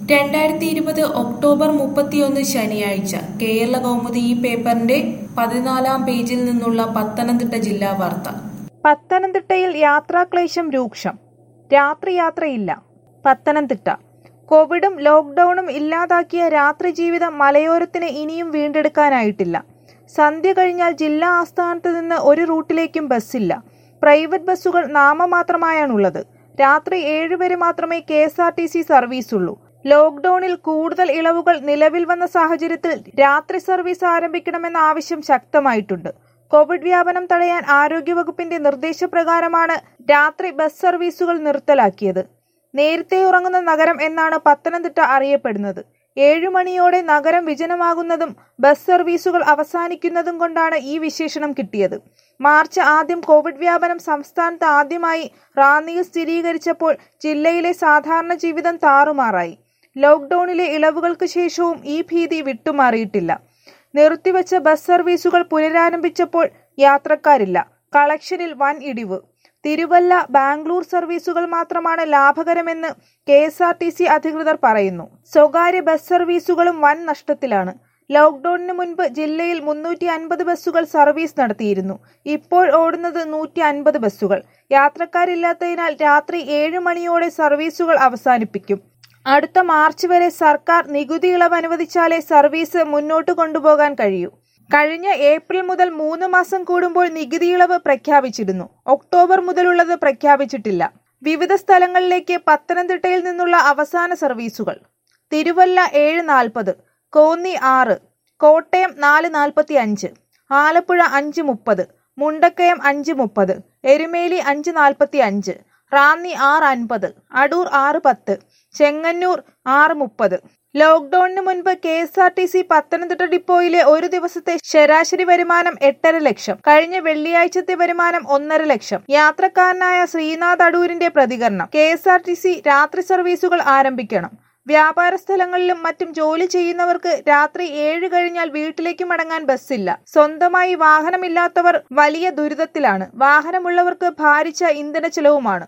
രണ്ടായിരത്തി ഇരുപത് ഒക്ടോബർ മുപ്പത്തിയൊന്ന് ശനിയാഴ്ച കേരള കൗമുദി ഈ പേപ്പറിന്റെ പതിനാലാം പേജിൽ നിന്നുള്ള പത്തനംതിട്ട ജില്ലാ വാർത്ത പത്തനംതിട്ടയിൽ യാത്രാക്ലേശം രൂക്ഷം രാത്രി യാത്രയില്ല പത്തനംതിട്ട കോവിഡും ലോക്ക്ഡൌണും ഇല്ലാതാക്കിയ രാത്രി ജീവിതം മലയോരത്തിന് ഇനിയും വീണ്ടെടുക്കാനായിട്ടില്ല സന്ധ്യ കഴിഞ്ഞാൽ ജില്ലാ ആസ്ഥാനത്ത് നിന്ന് ഒരു റൂട്ടിലേക്കും ബസ്സില്ല പ്രൈവറ്റ് ബസ്സുകൾ നാമമാത്രമായാണുള്ളത് രാത്രി ഏഴ് വരെ മാത്രമേ K S R T C സർവീസുള്ളൂ ലോക്ക്ഡൌണിൽ കൂടുതൽ ഇളവുകൾ നിലവിൽ വന്ന സാഹചര്യത്തിൽ രാത്രി സർവീസ് ആരംഭിക്കണമെന്ന ആവശ്യം ശക്തമായിട്ടുണ്ട് കോവിഡ് വ്യാപനം തടയാൻ ആരോഗ്യവകുപ്പിന്റെ നിർദ്ദേശപ്രകാരമാണ് രാത്രി ബസ് സർവീസുകൾ നിർത്തലാക്കിയത് നേരത്തെ ഉറങ്ങുന്ന നഗരം എന്നാണ് പത്തനംതിട്ട അറിയപ്പെടുന്നത് ഏഴു മണിയോടെ നഗരം വിജനമാകുന്നതും ബസ് സർവീസുകൾ അവസാനിക്കുന്നതും കൊണ്ടാണ് ഈ വിശേഷണം കിട്ടിയത് മാർച്ച് ആദ്യം കോവിഡ് വ്യാപനം സംസ്ഥാനത്ത് ആദ്യമായി റാന്നിയിൽ സ്ഥിരീകരിച്ചപ്പോൾ ജില്ലയിലെ സാധാരണ ജീവിതം താറുമാറായി ലോക്ക്ഡൌണിലെ ഇളവുകൾക്ക് ശേഷവും ഈ ഭീതി വിട്ടുമാറിയിട്ടില്ല നിർത്തിവച്ച ബസ് സർവീസുകൾ പുനരാരംഭിച്ചപ്പോൾ യാത്രക്കാരില്ല കളക്ഷനിൽ വൻ ഇടിവ് തിരുവല്ല ബാംഗ്ലൂർ സർവീസുകൾ മാത്രമാണ് ലാഭകരമെന്ന് K S R T C അധികൃതർ പറയുന്നു സ്വകാര്യ ബസ് സർവീസുകളും വൻ നഷ്ടത്തിലാണ് ലോക്ക്ഡൌണിന് മുൻപ് ജില്ലയിൽ മുന്നൂറ്റി അൻപത് ബസ്സുകൾ സർവീസ് നടത്തിയിരുന്നു ഇപ്പോൾ ഓടുന്നത് നൂറ്റി അൻപത് ബസ്സുകൾ യാത്രക്കാരില്ലാത്തതിനാൽ രാത്രി ഏഴ് മണിയോടെ സർവീസുകൾ അവസാനിപ്പിക്കും അടുത്ത മാർച്ച് വരെ സർക്കാർ നികുതി ഇളവ് അനുവദിച്ചാലേ സർവീസ് മുന്നോട്ട് കൊണ്ടുപോകാൻ കഴിയൂ കഴിഞ്ഞ ഏപ്രിൽ മുതൽ മൂന്ന് മാസം കൂടുമ്പോൾ നികുതി ഇളവ് പ്രഖ്യാപിച്ചിരുന്നു ഒക്ടോബർ മുതലുള്ളത് പ്രഖ്യാപിച്ചിട്ടില്ല വിവിധ സ്ഥലങ്ങളിലേക്ക് പത്തനംതിട്ടയിൽ നിന്നുള്ള അവസാന സർവീസുകൾ തിരുവല്ല ഏഴ് നാൽപ്പത് കോന്നി ആറ് കോട്ടയം നാല് നാൽപ്പത്തി അഞ്ച് ആലപ്പുഴ അഞ്ച് മുപ്പത് മുണ്ടക്കയം അഞ്ച് മുപ്പത് എരുമേലി അഞ്ച് നാൽപ്പത്തി അഞ്ച് റാന്നി ആറ് അൻപത് അടൂർ ആറ് പത്ത് ചെങ്ങന്നൂർ ആറ് മുപ്പത് ലോക്ക്ഡൌണിന് മുൻപ് K S R T C Pathanamthitta ഡിപ്പോയിലെ ഒരു ദിവസത്തെ ശരാശരി വരുമാനം എട്ടര ലക്ഷം കഴിഞ്ഞ വെള്ളിയാഴ്ചത്തെ വരുമാനം ഒന്നര ലക്ഷം യാത്രക്കാരനായ ശ്രീനാഥ് അടൂരിന്റെ പ്രതികരണം K S R T C രാത്രി സർവീസുകൾ ആരംഭിക്കണം വ്യാപാര സ്ഥലങ്ങളിലും മറ്റും ജോലി ചെയ്യുന്നവർക്ക് രാത്രി ഏഴ് കഴിഞ്ഞാൽ വീട്ടിലേക്ക് മടങ്ങാൻ ബസ്സില്ല സ്വന്തമായി വാഹനമില്ലാത്തവർ വലിയ ദുരിതത്തിലാണ് വാഹനമുള്ളവർക്ക് ഭാരിച്ച ഇന്ധന ചെലവുമാണ്